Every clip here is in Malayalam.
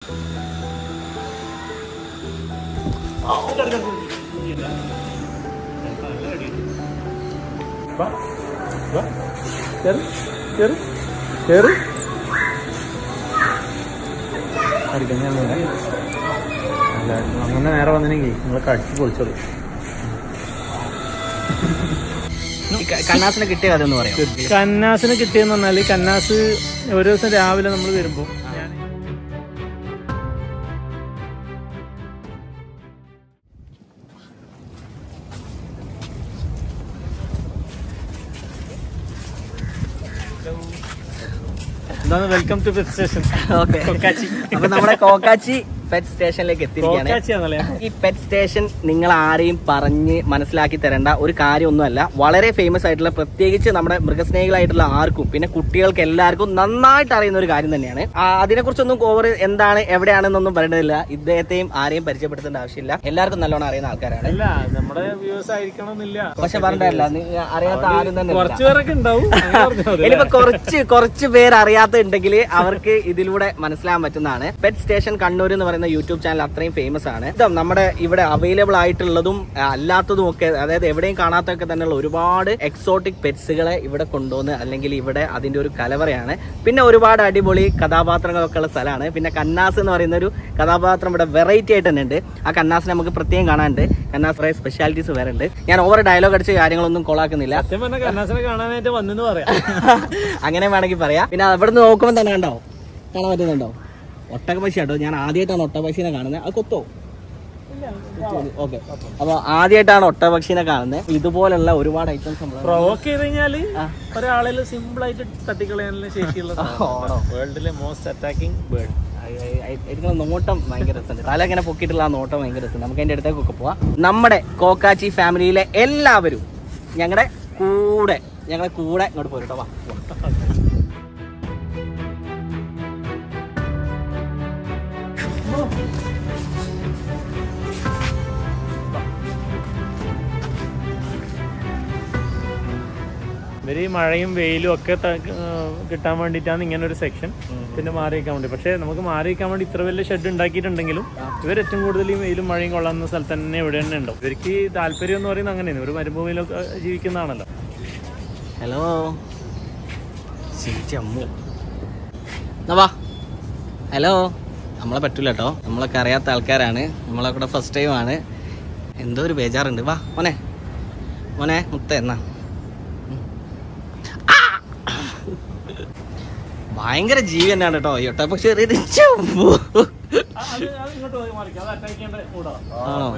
അങ്ങനെ നേരെ വന്നിനെങ്കിൽ നിങ്ങൾ കടിച്ചു പൊളിച്ചോളൂ ഈ ക- കണ്ണാസിനെ കിട്ടിയ കഥ എന്ന് പറയാം കന്നാസിന് കിട്ടിയെന്ന് പറഞ്ഞാല് കന്നാസ് ഒരു ദിവസം രാവിലെ നമ്മൾ വരുമ്പോ എന്താണ് welcome to pet station okay Kokkachi. അപ്പൊ നമ്മുടെ കോക്കാച്ചി പെറ്റ് സ്റ്റേഷനിലേക്ക് എത്തിയിരിക്കുകയാണ് കോക്കാച്ചിയാണല്ലേ ഈ പെറ്റ് സ്റ്റേഷൻ നിങ്ങൾ ആരെയും പറഞ്ഞ് മനസ്സിലാക്കി തരേണ്ട ഒരു കാര്യമൊന്നുമല്ല വളരെ ഫേമസ് ആയിട്ടുള്ള പ്രത്യേകിച്ച് നമ്മുടെ മൃഗസ്നേഹികളായിട്ടുള്ള ആർക്കും പിന്നെ കുട്ടികൾക്ക് എല്ലാവർക്കും നന്നായിട്ട് അറിയുന്ന ഒരു കാര്യം തന്നെയാണ് ആ, അതിനെക്കുറിച്ചൊന്നും ഓവർ എന്താണ് എവിടെയാണെന്നൊന്നും പറയേണ്ടതില്ല ഇദ്ദേഹത്തെയും ആരെയും പരിചയപ്പെടുത്തേണ്ട ആവശ്യമില്ല എല്ലാവർക്കും നല്ലോണം അറിയുന്ന ആൾക്കാരാണ് അല്ല നമ്മുടെ വ്യൂസ് ആയിരിക്കണമെന്നില്ല പക്ഷെ പറഞ്ഞില്ല അറിയാത്ത ആരും തന്നെ ഇല്ല. കുറച്ചു പേരൊക്കെ ഉണ്ടാവും അങ്ങനെ പറഞ്ഞാ മതി. ഇനിയിപ്പോ കുറച്ച് കുറച്ച് പേര് അറിയാത്തുണ്ടെങ്കിൽ അവർക്ക് ഇതിലൂടെ മനസ്സിലാൻ പറ്റുന്നതാണ് പെറ്റ് സ്റ്റേഷൻ കണ്ണൂർ എന്ന് പറയുന്ന യൂട്യൂബ് ചാനൽ അത്രയും ഫേമസ് ആണ് ഇത് നമ്മുടെ ഇവിടെ അവൈലബിൾ ആയിട്ടുള്ളതും ആ, അല്ലാത്തതും ഒക്കെ അതായത് എവിടെയും കാണാത്തൊക്കെ തന്നെയുള്ള ഒരുപാട് എക്സോട്ടിക് പെറ്റ്സുകളെ ഇവിടെ കൊണ്ടുവന്ന് അല്ലെങ്കിൽ ഇവിടെ അതിന്റെ ഒരു കലവറയാണ് പിന്നെ ഒരുപാട് അടിപൊളി കഥാപാത്രങ്ങളൊക്കെ ഉള്ള സ്ഥലമാണ് പിന്നെ കന്നാസ് എന്ന് പറയുന്ന ഒരു കഥാപാത്രം ഇവിടെ വെറൈറ്റി ആയിട്ട് തന്നെ ഉണ്ട് ആ കന്നാസിനെ നമുക്ക് പ്രത്യേകം കാണാനുണ്ട് കന്നാസ് കുറേ സ്പെഷ്യാലിറ്റീസ് വേറെ ഉണ്ട് ഞാൻ ഓവർ ഡയലോഗ് അടിച്ച് കാര്യങ്ങളൊന്നും കൊളാക്കുന്നില്ല സത്യം പറഞ്ഞ കന്നാസിനെ കാണാനായിട്ട് വന്നെന്ന് പറയാം അങ്ങനെ വേണമെങ്കിൽ പറയാം പിന്നെ അവിടെ നിന്ന് നോക്കുമ്പോൾ തന്നെ കണ്ടോ കാണാൻ പറ്റുന്നുണ്ടോ ഒട്ടകപശി കേട്ടോ ഞാൻ ആദ്യമായിട്ടാണ് ഒട്ടകപശീനെ കാണുന്നത് അത് കൊത്തോ ഓക്കെ അപ്പൊ ആദ്യമായിട്ടാണ് ഒട്ടകപക്ഷീനെ കാണുന്നത് ഇതുപോലുള്ള ഒരുപാട് ഐറ്റംസ് നമ്മൾ പ്രൊവോക്ക് ചെയ്ത് കഴിഞ്ഞാല് ആ. ഒരാളിൽ സിമ്പിൾ ആയിട്ട് തട്ടിക്കളയാനുള്ള ശേഷിയുള്ള ആണോ? വേൾഡിലെ മോസ്റ്റ് അറ്റാക്കിംഗ് ബേർഡ് എനിക്ക് നോട്ടം ഭയങ്കര രസമുണ്ട് തല ഇങ്ങനെ പൊക്കിയിട്ടുള്ള ആ നോട്ടം ഭയങ്കര രസമുണ്ട് നമുക്ക് അതിന്റെ അടുത്തേക്കൊക്കെ പോവാം നമ്മുടെ കോക്കാച്ചി ഫാമിലിയിലെ എല്ലാവരും ഞങ്ങളുടെ കൂടെ ഞങ്ങളുടെ കൂടെ ഇങ്ങോട്ട് പോരട്ടോ വാ വാ. ഇവര് ഈ മഴയും വെയിലും ഒക്കെ ത- ആ, കിട്ടാൻ വേണ്ടിയിട്ടാണ് ഇങ്ങനെ ഒരു സെക്ഷൻ പിന്നെ മാറി നിൽക്കാൻ വേണ്ടി പക്ഷേ നമുക്ക് മാറി നിൽക്കാൻ വേണ്ടി ഇത്ര വലിയ ഷെഡ് ഉണ്ടാക്കിയിട്ടുണ്ടെങ്കിലും ഇവർ ഏറ്റവും കൂടുതൽ ഈ വെയിലും മഴയും കൊള്ളാവുന്ന സ്ഥലത്ത് തന്നെ ഇവിടെ തന്നെ ഉണ്ടാവും ഇവർക്ക് ഈ താല്പര്യം എന്ന് പറയുന്നത് അങ്ങനെയാണ് ഒരു മരുഭൂമിയിലൊക്കെ ജീവിക്കുന്നതാണല്ലോ ഹലോ ചേച്ചി അമ്മു എന്നാ വാ ഹലോ നമ്മളെ പറ്റൂല കേട്ടോ നമ്മളൊക്കെ അറിയാത്ത ആൾക്കാരാണ് നമ്മളെ കൂടെ ഫസ്റ്റ് ടൈം ആണ് എന്തോ ഒരു ബേജാറുണ്ട് വാ മോനെ മോനെ മുത്ത എന്നാ ഉം. ആ! ഭയങ്കര ജീവി തന്നെയാണ് കേട്ടോ ഒട്ട പക്ഷെ ആണോ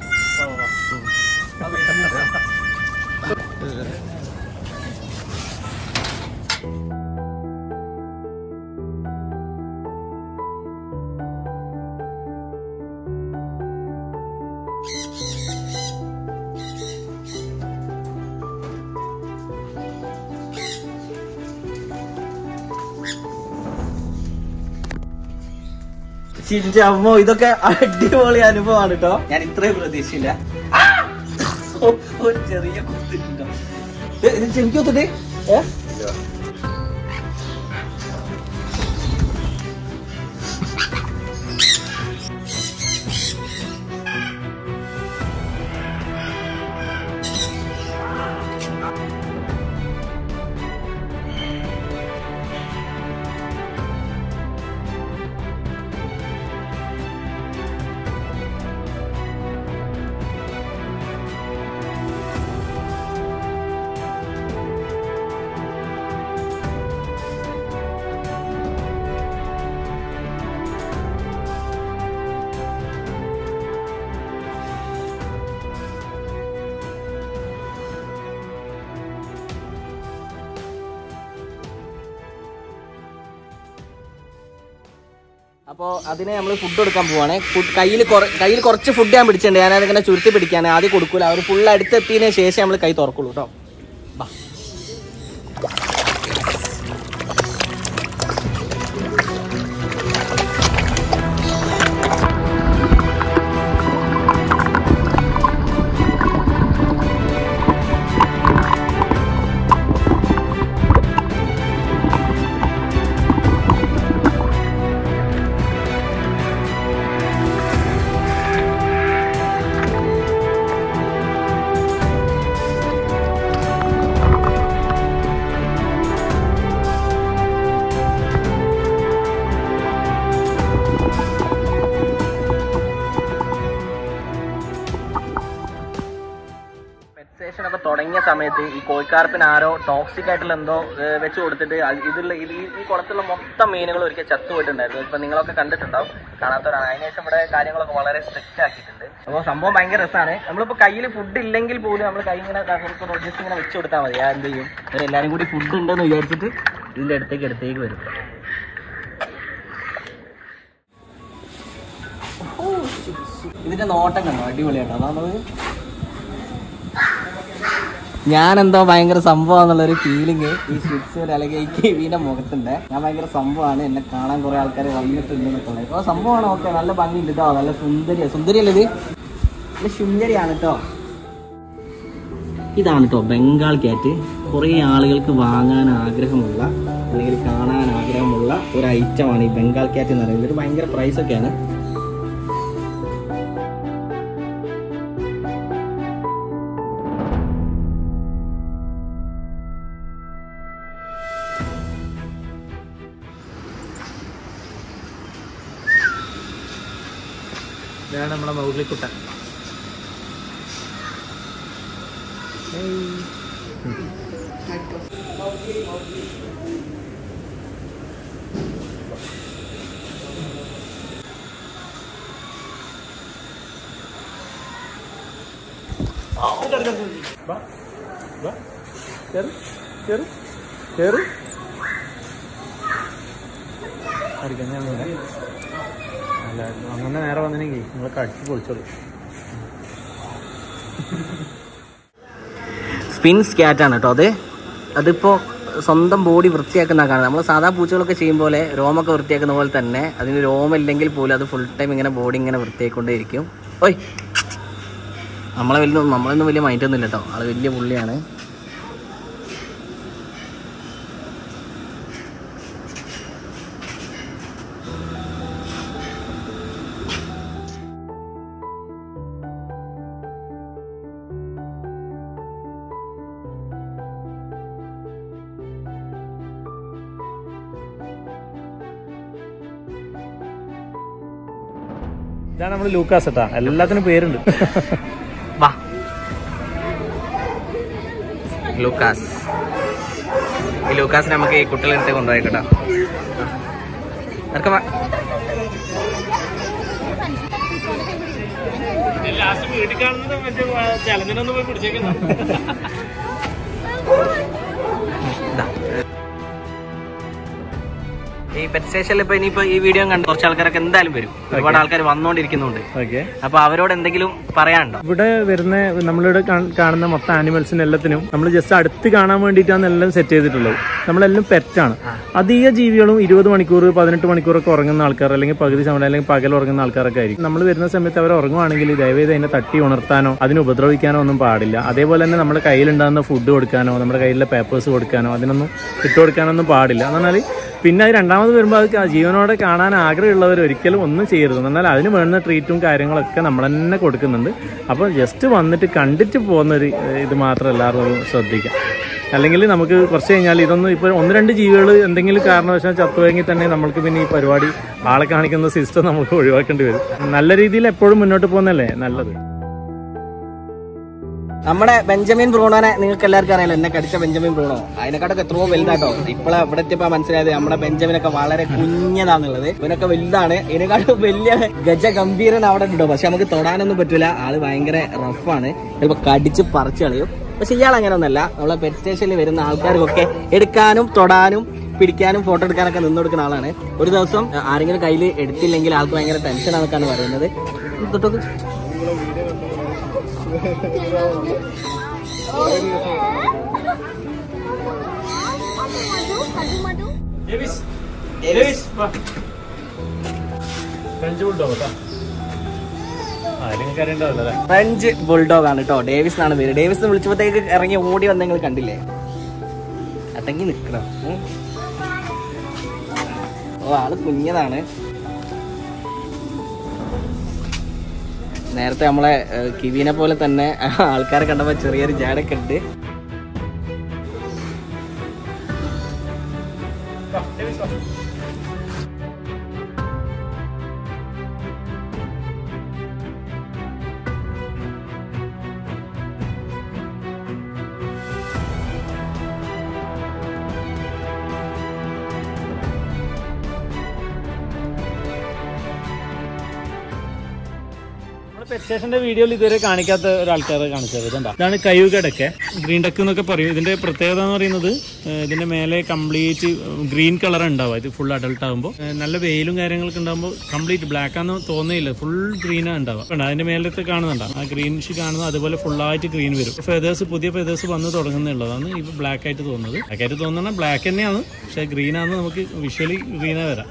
ചിഞ്ചമ്മോ ഇതൊക്കെ അടിപൊളി അനുഭവമാണ് കേട്ടോ ഞാൻ ഇത്രയും പ്രതീക്ഷയില്ല ആ! ഓ, ഒരു ചെറിയ കുത്തിട്ടുണ്ടോ ഇത് ചെവിക്കൊത്തിട്ട് ഏ അപ്പോൾ അതിനെ നമ്മൾ ഫുഡ് കൊടുക്കാൻ പോവാണ് കയ്യിൽ കയ്യിൽ കുറച്ച് ഫുഡ് ഞാൻ പിടിച്ചിട്ടുണ്ട് ഞാൻ അതിങ്ങനെ ചുരുട്ടി പിടിക്കാണ് ആദ്യം കൊടുക്കൂല അവർ ഫുൾ അടുത്തെത്തിയതിന് ശേഷം നമ്മൾ കൈ തുറക്കുള്ളൂ കേട്ടോ ബാ തുടങ്ങിയ സമയത്ത് ഈ കോഴിക്കാർപ്പിന് ആരോ ടോക്സിക് ആയിട്ടുള്ള എന്തോ ഏഹ്, വെച്ച് കൊടുത്തിട്ട് അത് ഇതിലുള്ള ഇത് ഈ- ഈ കുളത്തിലുള്ള മൊത്തം മീനുകൾ ഒരിക്കൽ ചത്തുപോയിട്ടുണ്ടായിരുന്നു ഇപ്പൊ നിങ്ങളൊക്കെ കണ്ടിട്ടുണ്ടാവും കാണാത്തവരാണ് അതിനുശേഷം ഇവിടെ കാര്യങ്ങളൊക്കെ വളരെ സ്ട്രിക്റ്റ് ആക്കിയിട്ടുണ്ട് അപ്പോൾ സംഭവം ഭയങ്കര രസമാണ് നമ്മളിപ്പോൾ കയ്യിൽ ഫുഡ് ഇല്ലെങ്കിൽ പോലും നമ്മൾ കൈ ഇങ്ങനെ ജസ്റ്റ് ഇങ്ങനെ വെച്ച് കൊടുത്താൽ മതി ആ എന്ത് ചെയ്യും ഇവരെല്ലാവരും കൂടി ഫുഡ് ഉണ്ടെന്ന് വിചാരിച്ചിട്ട് ഇതിൻ്റെ അടുത്തേക്ക് അടുത്തേക്ക് വരും ഇതിന്റെ നോട്ടം കണ്ടോ അടിപൊളിയാട്ടോ അതാണ് ഞാൻ എന്തോ ഭയങ്കര സംഭവം എന്നുള്ളൊരു ഫീലിംഗ് ഈ സ്വിറ്റ്സിൽ അല്ലെങ്കിൽ ഈ കിവിന്റെ മുഖത്തുണ്ട് ഞാൻ ഭയങ്കര സംഭവമാണ് എന്നെ കാണാൻ കുറെ ആൾക്കാർ വന്നിട്ടുണ്ട് എന്നൊക്കെ ഉള്ളത് അപ്പോൾ സംഭവമാണ് ഓക്കെ നല്ല ഭംഗിയുണ്ട് കേട്ടോ നല്ല സുന്ദരിയ സുന്ദരിയല്ലേ ഇത് നല്ല സുന്ദരിയാണ് കേട്ടോ ഇതാണ് കേട്ടോ ബംഗാൾ ക്യാറ്റ് കുറേ ആളുകൾക്ക് വാങ്ങാൻ ആഗ്രഹമുള്ള അല്ലെങ്കിൽ കാണാൻ ആഗ്രഹമുള്ള ഒരു ഐറ്റമാണ് ഈ ബംഗാൾ ക്യാറ്റ് എന്ന് പറയുന്നത് ഇത് ഭയങ്കര പ്രൈസ് ഒക്കെയാണ് ഇതാണ് നമ്മളെ മൗഗ്ലിക്കുട്ടൻ കേറ് കേറ് കേറ് അടിക്കാൻ ഞാൻ വരാം. അല്ല അങ്ങനെ നേരെ വന്നിനെങ്കിൽ നിങ്ങളൊക്കെ അടിച്ച് പൊളിച്ചോളൂ സ്പിൻസ് ക്യാറ്റാണ് കേട്ടോ അത് അതിപ്പോൾ സ്വന്തം ബോഡി വൃത്തിയാക്കുന്ന കാണാം നമ്മൾ സാധാ പൂച്ചകളൊക്കെ ചെയ്യും പോലെ രോമൊക്കെ വൃത്തിയാക്കുന്ന പോലെ തന്നെ അതിന് രോമില്ലെങ്കിൽ പോലും അത് ഫുൾ ടൈം ഇങ്ങനെ ബോഡി ഇങ്ങനെ വൃത്തിയായിക്കൊണ്ടേയിരിക്കും ഓയ് നമ്മളെ വലിയ നമ്മളൊന്നും വലിയ മൈൻഡൊന്നും ഇല്ല കേട്ടോ ആള് വലിയ പുള്ളിയാണ് ഇതാണ് നമ്മുടെ ലൂക്കാസ് കേട്ടാ എല്ലാത്തിനും പേരുണ്ട് വാ ലൂക്കാസ് ഈ ലൂക്കാസ് നമുക്ക് ഈ കുട്ടികളെടുത്ത് കൊണ്ടുപോയി കേട്ടോ നിനക്ക് വാ. ലാസ്റ്റ് വീട്ടിൽ കാണുന്നത് മറ്റേ ചലഞ്ചിനൊന്നും പോയി പിടിച്ചേക്കുന്നു ഇതാ. ഈ പെറ്റ് സ്റ്റേഷനിൽ ഇപ്പൊ ഇനിയിപ്പോ ഈ വീഡിയോ കണ്ട് കുറച്ച് ആൾക്കാരൊക്കെ എന്തായാലും വരും ഒരുപാട് ആൾക്കാർ വന്നോണ്ടിരിക്കുന്നുണ്ട് ഓക്കെ അപ്പൊ അവരോട് എന്തെങ്കിലും പറയാനുണ്ടോ ഇവിടെ വരുന്ന നമ്മളിവിടെ കാ- കാണുന്ന മൊത്തം ആനിമൽസിന് എല്ലാത്തിനും നമ്മൾ ജസ്റ്റ് അടുത്ത് കാണാൻ വേണ്ടിയിട്ടാണ് എല്ലാം സെറ്റ് ചെയ്തിട്ടുള്ളത് നമ്മളെല്ലാം പെറ്റാണ് അധിക ജീവികളും ഇരുപത് മണിക്കൂർ പതിനെട്ട് മണിക്കൂറൊക്കെ ഉറങ്ങുന്ന ആൾക്കാർ അല്ലെങ്കിൽ പകുതി സമയം അല്ലെങ്കിൽ പകൽ ഉറങ്ങുന്ന ആൾക്കാരൊക്കെ ആയിരിക്കും നമ്മൾ വരുന്ന സമയത്ത് അവർ ഉറങ്ങുവാണെങ്കിൽ ദയവേത് അതിനെ തട്ടി ഉണർത്താനോ അതിനെ ഉപദ്രവിക്കാനോ ഒന്നും പാടില്ല അതേപോലെ തന്നെ നമ്മുടെ കയ്യിലുണ്ടാകുന്ന ഫുഡ് കൊടുക്കാനോ നമ്മുടെ കയ്യിലെ പേപ്പേഴ്സ് കൊടുക്കാനോ അതിനൊന്നും ഇട്ട് കൊടുക്കാനൊന്നും പാടില്ല എന്ന് പറഞ്ഞാൽ പിന്നെ അത് രണ്ടാമത് വരുമ്പോൾ അത് ക- ജീവനോടെ കാണാൻ ആഗ്രഹമുള്ളവർ ഒരിക്കലും ഒന്നും ചെയ്യരുത് എന്നാൽ അതിന് വേണ്ട ട്രീറ്റും കാര്യങ്ങളൊക്കെ നമ്മൾ തന്നെ കൊടുക്കുന്നുണ്ട് അപ്പോൾ ജസ്റ്റ് വന്നിട്ട് കണ്ടിട്ട് പോകുന്നൊരു ഏഹ്, ഇത് മാത്രം എല്ലാവരും ശ്രദ്ധിക്കാം അല്ലെങ്കിൽ നമുക്ക് കുറച്ച് കഴിഞ്ഞാൽ ഇതൊന്നും ഇപ്പോൾ ഒന്ന് രണ്ട് ജീവികൾ എന്തെങ്കിലും കാരണവശാൽ ചത്തുവെങ്കിൽ തന്നെ നമ്മൾക്ക് പിന്നെ ഈ പരിപാടി ആളെ കാണിക്കുന്ന സിസ്റ്റം നമുക്ക് ഒഴിവാക്കേണ്ടി വരും നല്ല രീതിയിൽ എപ്പോഴും മുന്നോട്ട് പോകുന്നല്ലേ നല്ലത് നമ്മുടെ ബെഞ്ചമിൻ ബ്രൂണോനെ നിങ്ങൾക്ക് എല്ലാവർക്കും അറിയാലോ എന്നെ കടിച്ച ബെഞ്ചമിൻ ബ്രൂണോ അതിനെക്കാട്ടൊക്കെ എത്രയോ വലുതാട്ടോ ഇപ്പോഴാ ഇവിടെ എത്തിയപ്പോ മനസ്സിലായത് നമ്മുടെ ബെഞ്ചമിനൊക്കെ വളരെ കുഞ്ഞതാന്നുള്ളത് ഇവനൊക്കെ വലുതാണ് ഇതിനെക്കാട്ടും വലിയ ഗജ ഗംഭീരൻ അവിടെ ഉണ്ടോ പക്ഷെ നമുക്ക് തൊടാനൊന്നും പറ്റൂല ആള് ഭയങ്കര റഫാണ് ചിലപ്പോ കടിച്ച് പറിച്ചു കളയും പക്ഷെ ഇയാൾ അങ്ങനെയൊന്നല്ല നമ്മളെ പെറ്റ് സ്റ്റേഷനിൽ വരുന്ന ആൾക്കാർക്കൊക്കെ എടുക്കാനും തൊടാനും പിടിക്കാനും ഫോട്ടോ എടുക്കാനൊക്കെ നിന്ന് കൊടുക്കുന്ന ആളാണ് ഒരു ദിവസം ആരെങ്കിലും കയ്യിൽ എടുത്തില്ലെങ്കിൽ ആൾക്ക് ഭയങ്കര ടെൻഷൻ ആണെന്നാണ് പറയുന്നത് തൊട്ടൊക്കെ ഫ്രഞ്ച് ബുൾഡോഗ് കേട്ടോ ആ നിങ്ങൾക്ക് അറിയണ്ടാവില്ല അല്ലേ ഫ്രഞ്ച് ബുൾഡോഗ് ആണ് കേട്ടോ ഡേവിസ് എന്നാണ് പേര് ഡേവിസ് എന്ന് വിളിച്ചപ്പോഴത്തേക്ക് ഇറങ്ങി ഓടി വന്ന നിങ്ങൾ കണ്ടില്ലേ അടങ്ങി നിക്കണം ഉം. ഓ ആള് കുഞ്ഞതാണ് നേരത്തെ നമ്മളെ ഏഹ്, കിവിനെ പോലെ തന്നെ ആൾക്കാരെ കണ്ടപ്പോ ചെറിയൊരു ജാടൊക്കെ ഉണ്ട് പെറ്റ് സ്റ്റേഷന്റെ വീഡിയോയിൽ ഇതുവരെ കാണിക്കാത്ത ഒരാൾക്കാരെ കാണിച്ചത് ഇതുണ്ടാ ഇതാണ് കയ്യുകടൊക്കെ ഗ്രീൻ ഡക്ക് എന്നൊക്കെ പറയും ഇതിന്റെ പ്രത്യേകത എന്ന് പറയുന്നത് ഏഹ്, ഇതിന്റെ മേലെ കംപ്ലീറ്റ് ഗ്രീൻ കളർ ഉണ്ടാവുക ഇത് ഫുൾ അഡൾട്ട് ആകുമ്പോൾ നല്ല വെയിലും കാര്യങ്ങളൊക്കെ ഉണ്ടാകുമ്പോൾ കംപ്ലീറ്റ് ബ്ലാക്ക് ആണെന്ന് തോന്നിയില്ല ഫുൾ ഗ്രീനാണ് ഉണ്ടാവുക കണ്ടോ, അതിന്റെ മേലത്തെ കാണുന്നുണ്ടോ ആ ഗ്രീനിഷ് കാണുന്നത് അതുപോലെ full ആയിട്ട് ഗ്രീൻ വരും ഫെതേഴ്സ് പുതിയ ഫെതേഴ്സ് വന്ന് തുടങ്ങുന്നുള്ളതാണ് ഇപ്പൊ ബ്ലാക്ക് ആയിട്ട് തോന്നുന്നത് ബ്ലാക്ക് ആയിട്ട് തോന്നുന്നത് ബ്ലാക്ക് തന്നെയാണ് പക്ഷെ ഗ്രീൻ ആണെന്ന് നമുക്ക് വിഷ്വലി ഗ്രീനാ വരാം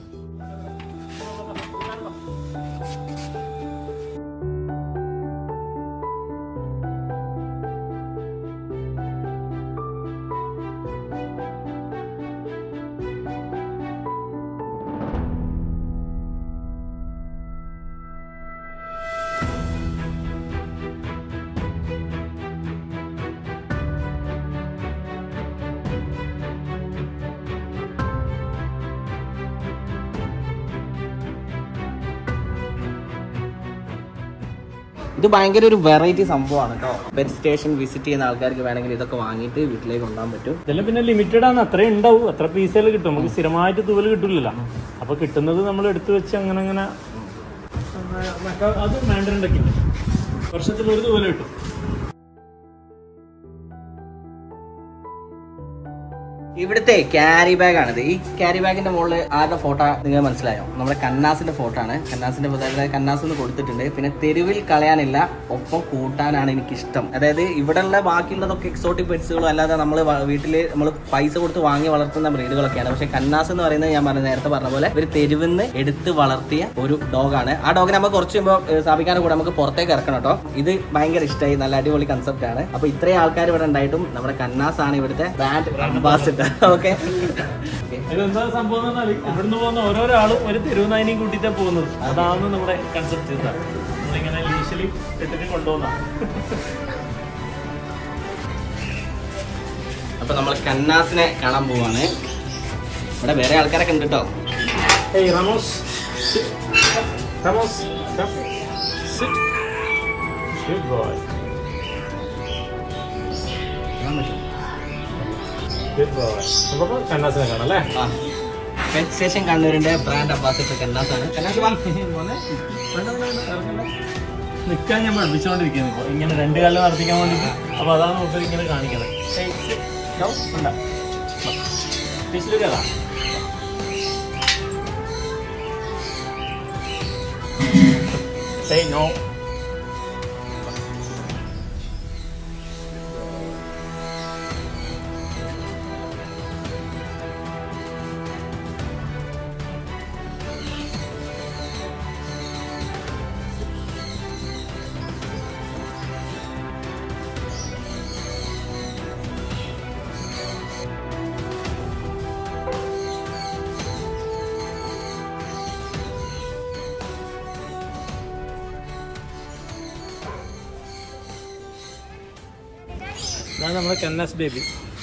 ഇത് ഭയങ്കര ഒരു വെറൈറ്റി സംഭവമാണ് കേട്ടോ പെറ്റ് സ്റ്റേഷൻ വിസിറ്റ് ചെയ്യുന്ന ആൾക്കാർക്ക് വേണമെങ്കിൽ ഇതൊക്കെ വാങ്ങിയിട്ട് വീട്ടിലേക്ക് കൊണ്ടുപോകാൻ പറ്റും ഇതെല്ലാം പിന്നെ ലിമിറ്റഡ് ആണ് അത്രേ ഉണ്ടാവും അത്ര പീസുകൾ കിട്ടും നമുക്ക് സ്ഥിരമായിട്ട് തൂവൽ കിട്ടില്ലല്ലോ അപ്പൊ കിട്ടുന്നത് നമ്മൾ എടുത്തു വെച്ച് അങ്ങനെ അങ്ങനെ മക്ക- അത് മാൻഡറിൻ്റെ വർഷത്തിൽ ഒരു തൂവൽ കിട്ടും ഇവിടുത്തെ ക്യാരി ബാഗ് ആണിത് ഈ ക്യാരി ബാഗിന്റെ മുകളിൽ ആരുടെ ഫോട്ടോ നിങ്ങൾ മനസ്സിലായോ നമ്മുടെ കന്നാസിന്റെ ഫോട്ടോ ആണ് കന്നാസിന്റെ photo, അതായത് കന്നാസ് എന്ന് കൊടുത്തിട്ടുണ്ട് പിന്നെ തെരുവിൽ കളയാനില്ല ഒപ്പം കൂട്ടാനാണ് എനിക്ക് ഇഷ്ടം അതായത് ഇവിടെയുള്ള ബാക്കിയുള്ളതൊക്കെ എക്സോട്ടിക് പെറ്റ്സുകളോ അല്ലാതെ നമ്മൾ വീട്ടിൽ നമ്മൾ പൈസ കൊടുത്ത് വാങ്ങി വളർത്തുന്ന ബ്രീഡുകളൊക്കെയാണ് പക്ഷെ കന്നാസ് എന്ന് പറയുന്നത് ഞാൻ പറഞ്ഞ നേരത്തെ പറഞ്ഞ പോലെ ഒരു തെരുവിൽ നിന്ന് എടുത്ത് വളർത്തിയ ഒരു ഡോഗാണ് ആ ഡോഗിനെ നമുക്ക് കുറച്ച് മുമ്പ് സ്ഥാപിക്കാനും കൂടെ നമുക്ക് പുറത്തേക്ക് ഇറക്കണം കേട്ടോ ഇത് ഭയങ്കര ഇഷ്ടമായി നല്ല അടിപൊളി കൺസെപ്റ്റ് ആണ് അപ്പൊ ഇത്രയും ആൾക്കാർ ഇവിടെ ഉണ്ടായിട്ടും നമ്മുടെ കന്നാസ് ആണ് ഇവിടുത്തെ ബ്രാൻഡ് അംബാസിഡർ ഓക്കെ ഇതെന്താ സംഭവം എന്ന് പറഞ്ഞാൽ ഇവിടുന്ന് പോകുന്ന ഓരോരോ ആളും ഒരു തെരുവുനായിനെയും കൂട്ടിയിട്ടാ പോകുന്നത് അതാണ് നമ്മുടെ കൺസെപ്റ്റ് നമ്മളിങ്ങനെ ലീഷലി ഇട്ടിട്ട് കൊണ്ടുപോകുന്ന അപ്പൊ നമ്മൾ കന്നാസിനെ കാണാൻ പോവാണ് ഇവിടെ വേറെ ആൾക്കാരൊക്കെ ഉണ്ട് കേട്ടോ Hey Ramos, sit. Ramos, come. Sit. Good boy. Good boy. നമുക്ക് കന്നാസിനെ കാണാം അല്ലേ പെറ്റ് സ്റ്റേഷൻ കണ്ണൂരിന്റെ ബ്രാൻഡ് അംബാസിഡർ കന്നാസാണ് കന്നാസ് വാ. നിൽക്കാൻ ഞാൻ പഠിപ്പിച്ചുകൊണ്ടിരിക്കുന്നത് ഇപ്പോൾ ഇങ്ങനെ രണ്ട് കാലം നടത്തിക്കാൻ വേണ്ടിയിട്ട് അപ്പോൾ അതാണ് നമുക്ക് ഇങ്ങനെ കാണിക്കുന്നത് Hey, sit. No, വേണ്ട. വാ. ടീച്ചറിൽ കയറാം Say no. ഇതാണ് നമ്മുടെ കന്നാസ് ബേബി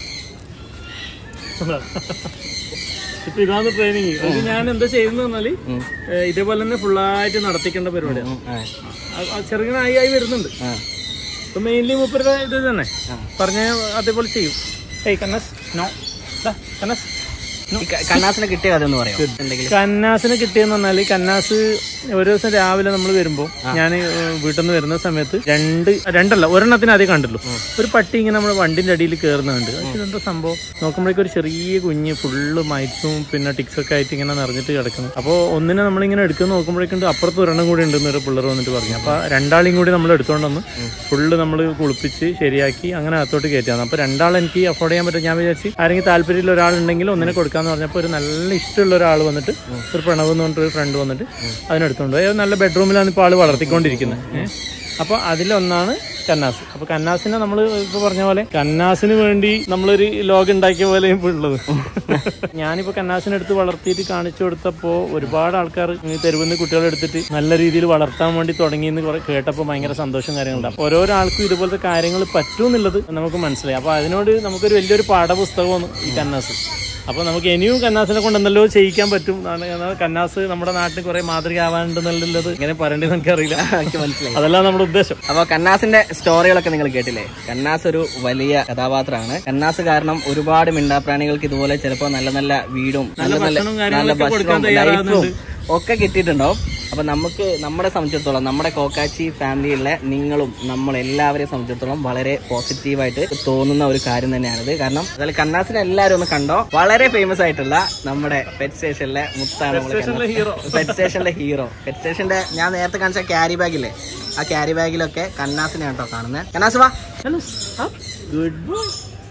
ഇപ്പൊ ഇതാണ് ട്രെയിനിങ് അത് ഞാൻ എന്താ ചെയ്യുന്നത് പറഞ്ഞാല് ഉം. ഏഹ് ഇതേപോലെ തന്നെ ഫുള്ളായിട്ട് നടത്തിക്കേണ്ട പരിപാടിയാണ് ഉം, ആ, ആ- ആ ചെറുങ്ങനെ ആയി ആയി വരുന്നുണ്ട് ആ. ഇപ്പൊ മെയിൻലി മൂപ്പരുടെ ഇത് തന്നെ ആ. പറഞ്ഞ അതേപോലെ ചെയ്യും ഏയ് കന്നസ് നോ ദാ, കന്നസ് ഈ ക- കന്നാസിനെ കിട്ടിയ കഥ എന്ന് പറയാം എന്തെങ്കിലും കന്നാസിന് കിട്ടിയെന്ന് പറഞ്ഞാല് കന്നാസ് ഒരു ദിവസം രാവിലെ നമ്മൾ വരുമ്പോൾ ഞാൻ വീട്ടിൽ നിന്ന് വരുന്ന സമയത്ത് രണ്ട് രണ്ടല്ല ഒരെണ്ണത്തിന് ആദ്യം കണ്ടല്ലോ ഒരു പട്ടി ഇങ്ങനെ നമ്മുടെ വണ്ടിന്റെ അടിയിൽ കയറുന്നുണ്ട് പക്ഷെ ഇതെന്താ സംഭവം നോക്കുമ്പോഴേക്കും ഒരു ചെറിയ കുഞ്ഞ് ഫുള്ള് മൈറ്റ്സും പിന്നെ ടിക്സ് ഒക്കെ ആയിട്ട് ഇങ്ങനെ നിറഞ്ഞിട്ട് കിടക്കുന്നു അപ്പോൾ ഒന്നിനെ നമ്മളിങ്ങനെ എടുക്കുന്ന നോക്കുമ്പോഴേക്കും അപ്പുറത്ത് ഒരെണ്ണം കൂടി ഉണ്ടെന്ന് ഒരു പിള്ളേർ വന്നിട്ട് പറഞ്ഞു അപ്പോൾ രണ്ടാളെയും കൂടി നമ്മൾ എടുത്തോണ്ട് വന്ന് ഫുള്ള് നമ്മൾ കുളിപ്പിച്ച് ശരിയാക്കി അങ്ങനെ അകത്തോട്ട് കയറ്റിയാണ് അപ്പോൾ രണ്ടാൾ എനിക്ക് അഫോർഡ് ചെയ്യാൻ പറ്റും ഞാൻ വിചാരിച്ച് ആരെങ്കിലും താല്പര്യമുള്ള ഒരാളുണ്ടെങ്കിൽ ഒന്നിനെ കൊടുക്കാന്ന് പറഞ്ഞപ്പോൾ ഒരു നല്ല ഇഷ്ടമുള്ള ഒരാൾ വന്നിട്ട് ഒരു പ്രണവ് എന്ന് പറഞ്ഞിട്ട് ഒരു ഫ്രണ്ട് വന്നിട്ട് അതിനെടുത്തോണ്ട് പോയി അത് നല്ല ബെഡ്റൂമിലാണ് ഇപ്പോൾ ആൾ വളർത്തിക്കൊണ്ടിരിക്കുന്നത് ഏഹ് അപ്പോൾ അതിലൊന്നാണ് കന്നാസ് അപ്പോൾ കന്നാസിനെ നമ്മൾ ഇപ്പോൾ പറഞ്ഞ പോലെ കന്നാസിന് വേണ്ടി നമ്മളൊരു ലോകം ഉണ്ടാക്കിയ പോലെ ഇപ്പോൾ ഉള്ളത് ഞാനിപ്പോൾ കന്നാസിനെ എടുത്ത് വളർത്തിയിട്ട് കാണിച്ചു കൊടുത്തപ്പോൾ ഒരുപാട് ആൾക്കാർ ഈ തെരുവുന്ന കുട്ടികളെ എടുത്തിട്ട് നല്ല രീതിയിൽ വളർത്താൻ വേണ്ടി തുടങ്ങിയെന്ന് കുറെ കേട്ടപ്പോൾ ഭയങ്കര സന്തോഷം കാര്യങ്ങളുണ്ട് അപ്പോൾ ഓരോരോ ആൾക്കും ഇതുപോലത്തെ കാര്യങ്ങൾ പറ്റും എന്നുള്ളത് നമുക്ക് മനസ്സിലായി അപ്പോൾ അതിനോട് നമുക്കൊരു വലിയൊരു പാഠപുസ്തകമാണ് ഈ കന്നാസ് അപ്പോൾ നമുക്ക് ഇനിയും കന്നാസിനെ കൊണ്ട് എന്തെല്ലോ ചെയ്യിക്കാൻ പറ്റും എന്നാണ് കാരണം കന്നാസ് നമ്മുടെ നാട്ടിൽ കുറെ മാതൃകയാവാനുണ്ടെന്നുള്ളത് ഇങ്ങനെ പറയേണ്ടത് എനിക്കറിയില്ല എനിക്ക് മനസ്സിലായി അതല്ല നമ്മുടെ ഉദ്ദേശം അപ്പൊ കന്നാസിന്റെ സ്റ്റോറികളൊക്കെ നിങ്ങൾ കേട്ടില്ലേ കന്നാസ് ഒരു വലിയ കഥാപാത്രമാണ് കന്നാസ് കാരണം ഒരുപാട് മിണ്ടാപ്രാണികൾക്ക് ഇതുപോലെ ചിലപ്പോ നല്ല നല്ല വീടും നല്ല ഭക്ഷണവും നല്ല കാര്യങ്ങളൊക്കെ കൊടുക്കാൻ ഭക്ഷണവും തയ്യാറാകുന്നുണ്ട് ലൈഫും ഒക്കെ കിട്ടിയിട്ടുണ്ടാവും അപ്പൊ നമുക്ക് നമ്മളെ സംബന്ധിച്ചിടത്തോളം നമ്മുടെ കോക്കാച്ചി ഫാമിലിയിലെ നിങ്ങളും നമ്മൾ എല്ലാവരെയും സംബന്ധിച്ചിടത്തോളം വളരെ പോസിറ്റീവായിട്ട് തോന്നുന്ന ഒരു കാര്യം തന്നെയാണിത് കാരണം അതിൽ കണ്ണാസിനെ എല്ലാവരും ഒന്ന് കണ്ടോ വളരെ ഫേമസ് ആയിട്ടുള്ള നമ്മുടെ പെറ്റ് സ്റ്റേഷനിലെ മുത്താണ് സ്റ്റേഷനിലെ hero. പെറ്റ് സ്റ്റേഷനിലെ ഹീറോ പെറ്റ് സ്റ്റേഷന്റെ ഞാൻ നേരത്തെ കാണിച്ച ക്യാരി ബാഗില്ലേ ആ ക്യാരി ബാഗിലൊക്കെ കണ്ണാസിനെ കേട്ടോ കാണുന്നത് കണ്ണാസ് വാ ഗുഡ് ബോയ്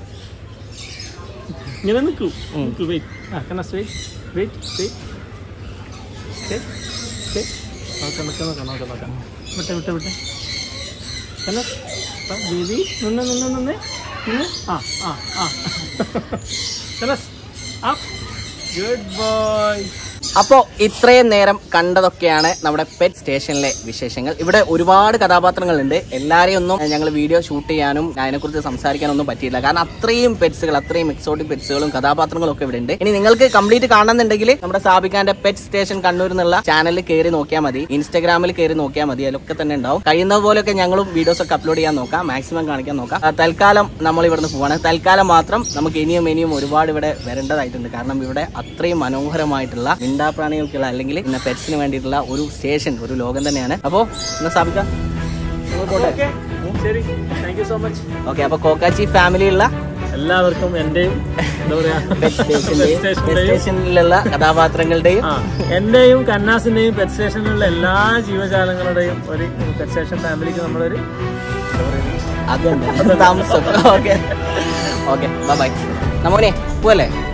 ഇങ്ങനെ നിൽക്കൂ നിൽക്കൂ വെയിറ്റ് ആ കണ്ണാസ് വെയിറ്റ് വെയിറ്റ് വെയിറ്റ് നോക്കാം നോക്കാം നോക്കാം നോക്കാം നോക്കാം വിട്ടെ വിട്ടെ വിട്ടെ കണ്ണാസ് ബേബി നിന്ന് നിന്ന് നിന്ന് നിന്ന് ആ ആ ആ കണ്ണാസ് അപ്പ് ഗുഡ് ബോയ് അപ്പോ ഇത്രയും നേരം കണ്ടതൊക്കെയാണ് നമ്മുടെ പെറ്റ് സ്റ്റേഷനിലെ വിശേഷങ്ങൾ ഇവിടെ ഒരുപാട് കഥാപാത്രങ്ങളുണ്ട് എല്ലാരെയും ഒന്നും ഞങ്ങൾ വീഡിയോ ഷൂട്ട് ചെയ്യാനും അതിനെക്കുറിച്ച് സംസാരിക്കാനൊന്നും പറ്റിയില്ല കാരണം അത്രയും പെറ്റ്സുകൾ അത്രയും എക്സോട്ടിക് പെറ്റ്സുകളും കഥാപാത്രങ്ങളും ഒക്കെ ഇവിടെ ഉണ്ട് ഇനി നിങ്ങൾക്ക് കംപ്ലീറ്റ് കാണുന്നുണ്ടെങ്കിൽ നമ്മുടെ സാബിക്കാന്റെ പെറ്റ് സ്റ്റേഷൻ കണ്ണൂർ എന്നുള്ള ചാനലിൽ കയറി നോക്കിയാൽ മതി ഇൻസ്റ്റാഗ്രാമിൽ കയറി നോക്കിയാൽ മതി അതിലൊക്കെ തന്നെ ഉണ്ടാവും കഴിയുന്ന പോലെയൊക്കെ ഞങ്ങളും വീഡിയോസ് ഒക്കെ അപ്ലോഡ് ചെയ്യാൻ നോക്കാം മാക്സിമം കാണിക്കാൻ നോക്കാം ആ, തൽക്കാലം നമ്മൾ ഇവിടുന്ന് പോവാണ് തൽക്കാലം മാത്രം നമുക്ക് ഇനിയും ഇനിയും ഒരുപാട് ഇവിടെ വരേണ്ടതായിട്ടുണ്ട് കാരണം ഇവിടെ അത്രയും മനോഹരമായിട്ടുള്ള മിണ്ടാപ്രാണികൾക്കുള്ള അല്ലെങ്കിൽ ഇന്ന പെറ്റ്സിന് വേണ്ടിയിട്ടുള്ള ഒരു സ്റ്റേഷൻ ഒരു ലോകം തന്നെയാണ് അപ്പോ ഇന്ന് സ്ഥാപിക്കാം ഓക്കെ ശരി thank you so much okay അപ്പൊ കോക്കാച്ചി ഫാമിലിയുള്ള എല്ലാവർക്കും എന്റെയും എന്താ പറയാ പെറ്റ് സ്റ്റേഷന്റെയും പെറ്റ് സ്റ്റേഷന്റെയും സ്റ്റേഷനിലുള്ള കഥാപാത്രങ്ങളുടെയും ആ എന്റെയും കന്നാസിന്റെയും പെറ്റ് സ്റ്റേഷനിലുള്ള എല്ലാ ജീവജാലങ്ങളുടെയും ഒരു പെറ്റ് സ്റ്റേഷൻ ഫാമിലിക്ക് നമ്മളൊരു എന്താ പറയുക അതുണ്ട് താമസം ഓക്കെ ഓക്കെ ബൈ നമ്മനെ പോവല്ലേ